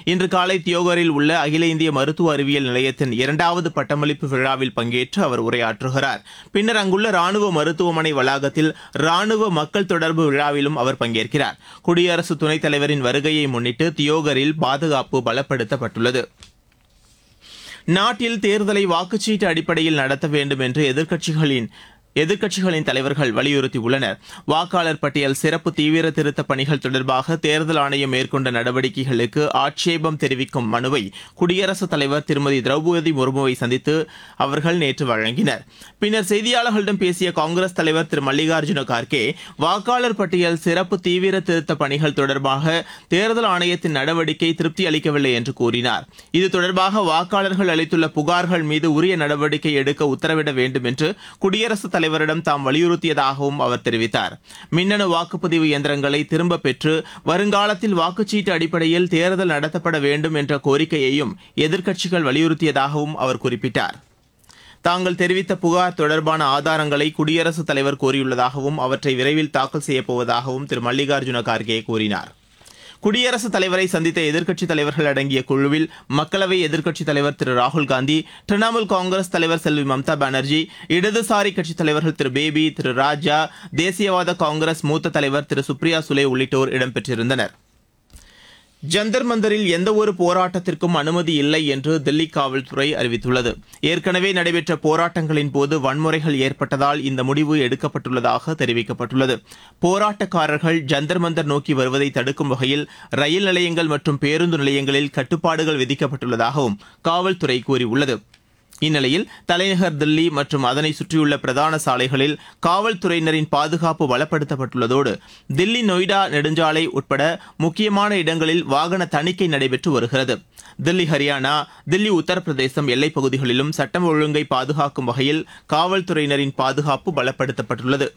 இன்று காலை தியோகரில் உள்ள அகில இந்திய மருத்துவ அறிவியல் நிலையத்தின் இரண்டாவது பட்டமளிப்பு விழாவில் பங்கேற்று அவர் உரையாற்றுகிறார் பின்னர் அங்குள்ள ராணுவ மருத்துவமனை வளாகத்தில் ராணுவ மக்கள் தொடர்பு விழாவிலும் அவர் பங்கேற்கிறார் குடியரசு துணைத் தலைவரின் வருகையை முன்னிட்டு தியோகரில் பாதுகாப்பு பலப்படுத்தப்பட்டுள்ளது நாட்டில் தேர்தலை வாக்குச்சீட்டு அடிப்படையில் நடத்த வேண்டும் என்று எதிர்க்கட்சிகளின் எதிர்க்கட்சிகளின் தலைவர்கள் வலியுறுத்தியுள்ளனர் வாக்காளர் பட்டியல் சிறப்பு தீவிர திருத்தப் பணிகள் தொடர்பாக தேர்தல் ஆணையம் மேற்கொண்ட நடவடிக்கைகளுக்கு ஆட்சேபம் தெரிவிக்கும் மனுவை குடியரசுத் தலைவர் திருமதி திரௌபதி முர்முவை சந்தித்து அவர்கள் நேற்று வழங்கினர் பின்னர் செய்தியாளர்களிடம் பேசிய காங்கிரஸ் தலைவர் திரு மல்லிகார்ஜுன கார்கே வாக்காளர் பட்டியல் சிறப்பு தீவிர திருத்தப் பணிகள் தொடர்பாக தேர்தல் ஆணையத்தின் நடவடிக்கை திருப்தி அளிக்கவில்லை என்று கூறினார் இது தொடர்பாக வாக்காளர்கள் அளித்துள்ள புகார்கள் மீது உரிய நடவடிக்கை எடுக்க உத்தரவிட வேண்டும் என்று குடியரசுத் தலைவரிடம் தாம் வலியுறுத்தியதாகவும் அவர் தெரிவித்தார் மின்னணு வாக்குப்பதிவு இயந்திரங்களை திரும்பப் பெற்று வருங்காலத்தில் வாக்குச்சீட்டு அடிப்படையில் தேர்தல் நடத்தப்பட வேண்டும் என்ற கோரிக்கையையும் எதிர்க்கட்சிகள் வலியுறுத்தியதாகவும் அவர் குறிப்பிட்டார் தாங்கள் தெரிவித்த புகார் தொடர்பான ஆதாரங்களை குடியரசுத் தலைவர் கோரியுள்ளதாகவும் அவற்றை விரைவில் தாக்கல் செய்யப்போவதாகவும் திரு மல்லிகார்ஜுன கார்கே கூறினார் குடியரசுத் தலைவரை சந்தித்த எதிர்க்கட்சித் தலைவர்கள் அடங்கிய குழுவில் மக்களவை எதிர்க்கட்சித் தலைவர் திரு ராகுல் காந்தி திரிணாமுல் காங்கிரஸ் தலைவர் செல்வி மம்தா பானர்ஜி இடதுசாரி கட்சித் தலைவர்கள் திரு பேபி திரு ராஜா தேசியவாத காங்கிரஸ் மூத்த தலைவர் திரு சுப்ரியா சுலே உள்ளிட்டோர் இடம்பெற்றிருந்தனர் ஜந்தர் மந்தரில் எந்தவொரு போராட்டத்திற்கும் அனுமதி இல்லை என்று தில்லி காவல்துறை அறிவித்துள்ளது ஏற்கனவே நடைபெற்ற போராட்டங்களின் போது வன்முறைகள் ஏற்பட்டதால் இந்த முடிவு எடுக்கப்பட்டுள்ளதாக தெரிவிக்கப்பட்டுள்ளது போராட்டக்காரர்கள் ஜந்தர் மந்தர் நோக்கி வருவதை தடுக்கும் வகையில் ரயில் நிலையங்கள் மற்றும் பேருந்து நிலையங்களில் கட்டுப்பாடுகள் விதிக்கப்பட்டுள்ளதாகவும் காவல்துறை கூறியுள்ளது இந்நிலையில் தலைநகர் தில்லி மற்றும் அதனை சுற்றியுள்ள பிரதான சாலைகளில் காவல்துறையினரின் பாதுகாப்பு பலப்படுத்தப்பட்டுள்ளதோடு தில்லி நொய்டா நெடுஞ்சாலை உட்பட முக்கியமான இடங்களில் வாகன தணிக்கை நடைபெற்று வருகிறது தில்லி ஹரியானா தில்லி உத்தரப்பிரதேசம் எல்லைப் பகுதிகளிலும் சட்டம் ஒழுங்கை பாதுகாக்கும் வகையில் காவல்துறையினரின் பாதுகாப்பு பலப்படுத்தப்பட்டுள்ளது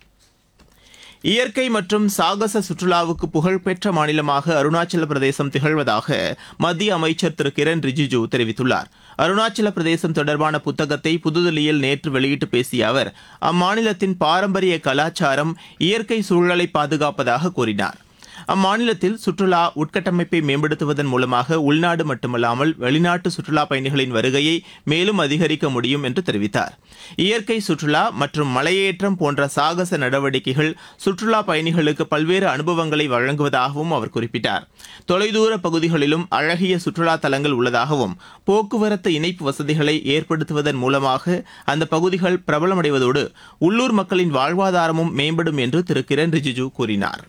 இயற்கை மற்றும் சாகச சுற்றுலாவுக்கு புகழ்பெற்ற மாநிலமாக அருணாச்சல பிரதேசம் திகழ்வதாக மத்திய அமைச்சர் திரு கிரண் ரிஜிஜு தெரிவித்துள்ளார் அருணாச்சல பிரதேசம் தொடர்பான புத்தகத்தை புதுதில்லியில் நேற்று வெளியிட்டு பேசிய அவர் அம்மாநிலத்தின் பாரம்பரிய கலாச்சாரம் இயற்கை சூழலை பாதுகாப்பதாக கூறினார் அம்மாநிலத்தில் சுற்றுலா உட்கட்டமைப்பை மேம்படுத்துவதன் மூலமாக உள்நாடு மட்டுமல்லாமல் வெளிநாட்டு சுற்றுலா பயணிகளின் வருகையை மேலும் அதிகரிக்க முடியும் என்று தெரிவித்தார் இயற்கை சுற்றுலா மற்றும் மலையேற்றம் போன்ற சாகச நடவடிக்கைகள் சுற்றுலா பயணிகளுக்கு பல்வேறு அனுபவங்களை வழங்குவதாகவும் அவர் குறிப்பிட்டார் தொலைதூர பகுதிகளிலும் அழகிய சுற்றுலா தலங்கள் உள்ளதாகவும் போக்குவரத்து இணைப்பு வசதிகளை ஏற்படுத்துவதன் மூலமாக அந்த பகுதிகள் பிரபலமடைவதோடு உள்ளூர் மக்களின் வாழ்வாதாரமும் மேம்படும் என்று திரு கிரண் ரிஜிஜு கூறினார்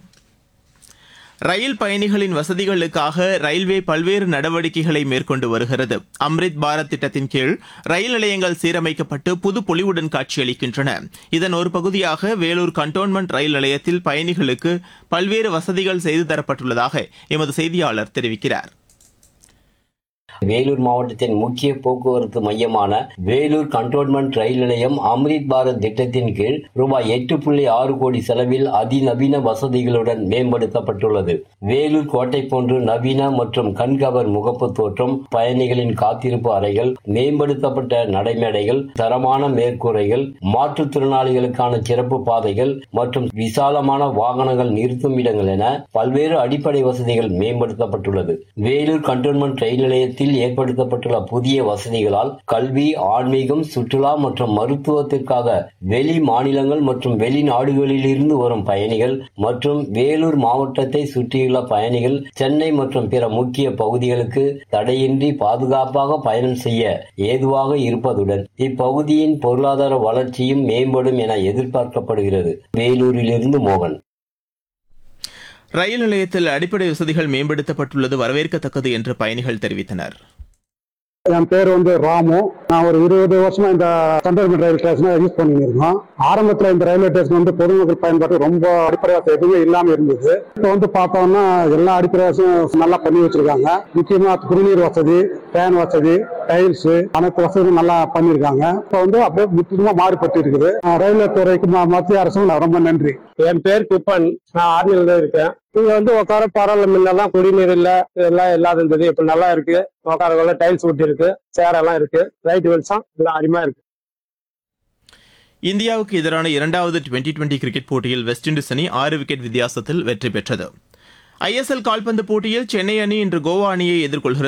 ரயில் பயணிகளின் வசதிகளுக்காக ரயில்வே பல்வேறு நடவடிக்கைகளை மேற்கொண்டு வருகிறது அம்ரித் பாரத் திட்டத்தின் கீழ் ரயில் நிலையங்கள் சீரமைக்கப்பட்டு புது பொலிவுடன் காட்சியளிக்கின்றன இதன் ஒரு பகுதியாக வேலூர் கண்டோன்மெண்ட் ரயில் நிலையத்தில் பயணிகளுக்கு பல்வேறு வசதிகள் செய்து தரப்பட்டுள்ளதாக எமது செய்தியாளர் தெரிவிக்கிறார் வேலூர் மாவட்டத்தின் முக்கிய போக்குவரத்து மையமான வேலூர் கண்டோன்மெண்ட் ரயில் நிலையம் அம்ரித் பாரத் திட்டத்தின் கீழ் ரூபாய் எட்டு புள்ளி ஆறு கோடி செலவில் அதிநவீன வசதிகளுடன் மேம்படுத்தப்பட்டுள்ளது வேலூர் கோட்டை போன்று நவீன மற்றும் கண்கவர் முகப்பு தோற்றம் பயணிகளின் காத்திருப்பு அறைகள் மேம்படுத்தப்பட்ட நடைமேடைகள் தரமான மேற்கூரைகள் மாற்றுத்திறனாளிகளுக்கான சிறப்பு பாதைகள் மற்றும் விசாலமான வாகனங்கள் நிறுத்தும் இடங்கள் என பல்வேறு அடிப்படை வசதிகள் மேம்படுத்தப்பட்டுள்ளது வேலூர் கண்டோன்மெண்ட் ரயில் நிலையத்தில் ஏற்படுத்தப்பட்டுள்ள புதிய வசதிகளால் கல்வி ஆன்மீகம் சுற்றுலா மற்றும் மருத்துவத்திற்காக வெளி மாநிலங்கள் மற்றும் வெளிநாடுகளில் இருந்து வரும் பயணிகள் மற்றும் வேலூர் மாவட்டத்தை சுற்றியுள்ள பயணிகள் சென்னை மற்றும் பிற முக்கிய பகுதிகளுக்கு தடையின்றி பாதுகாப்பாக பயணம் செய்ய ஏதுவாக இருப்பதுடன் இப்பகுதியின் பொருளாதார வளர்ச்சியும் மேம்படும் என எதிர்பார்க்கப்படுகிறது வேலூரிலிருந்து மோகன் ரயில் நிலையத்தில் அடிப்படை வசதிகள் மேம்படுத்தப்பட்டுள்ளது வரவேற்கத்தக்கது என்று பயணிகள் தெரிவித்தனர் என் பேர் வந்து ராமு நான் ஒரு இருபது வருஷமா இந்த கண்டோன்மெண்ட் ரயில் ஸ்டேஷனை யூஸ் பண்ணிட்டு இருக்கோம் ஆரம்பத்துல இந்த ரயில்வே ஸ்டேஷன் வந்து பொதுமக்கள் பயன்பாட்டு ரொம்ப அடிப்படை வசதி எதுவுமே இல்லாம இருந்தது இப்போ வந்து பார்த்தோம்னா எல்லா அடிப்படை வசதியும் நல்லா பண்ணி வச்சிருக்காங்க முக்கியமா குடிநீர் வசதி ஃபேன் வசதி டைல்ஸ் அனைத்து வசதியும் நல்லா பண்ணியிருக்காங்க இப்போ வந்து அப்படியே முற்றிலுமா மாறுபட்டு இருக்குது அஹ் ரயில்வே துறைக்கு ம- மத்திய அரசும் நான் ரொம்ப நன்றி என் பேர் குப்பன் நான் ஆர்மியில தான் இருக்கேன் இங்க வந்து உட்கார பரவாயில்ல முன்னெல்லாம் குடிநீர் இல்ல இதெல்லாம் இல்லாத இருந்தது இப்ப நல்லா இருக்கு உட்கார டைல்ஸ் ஒட்டி இருக்கு சேர் எல்லாம் இருக்கு ரைட் வெல்ஸாம் எல்லாம் அருமையா இருக்கு இந்தியாவுக்கு எதிரான இரண்டாவது டுவெண்டி டுவெண்டி கிரிக்கெட் போட்டியில் வெஸ்ட் இண்டீஸ் அணி ஆறு விக்கெட் வித்தியாசத்தில் வெற்றி பெற்றது ஐஎஸ்எல் கால்பந்து போட்டியில் சென்னை அணி இன்று கோவா அணியை எதிர்கொள்கிறது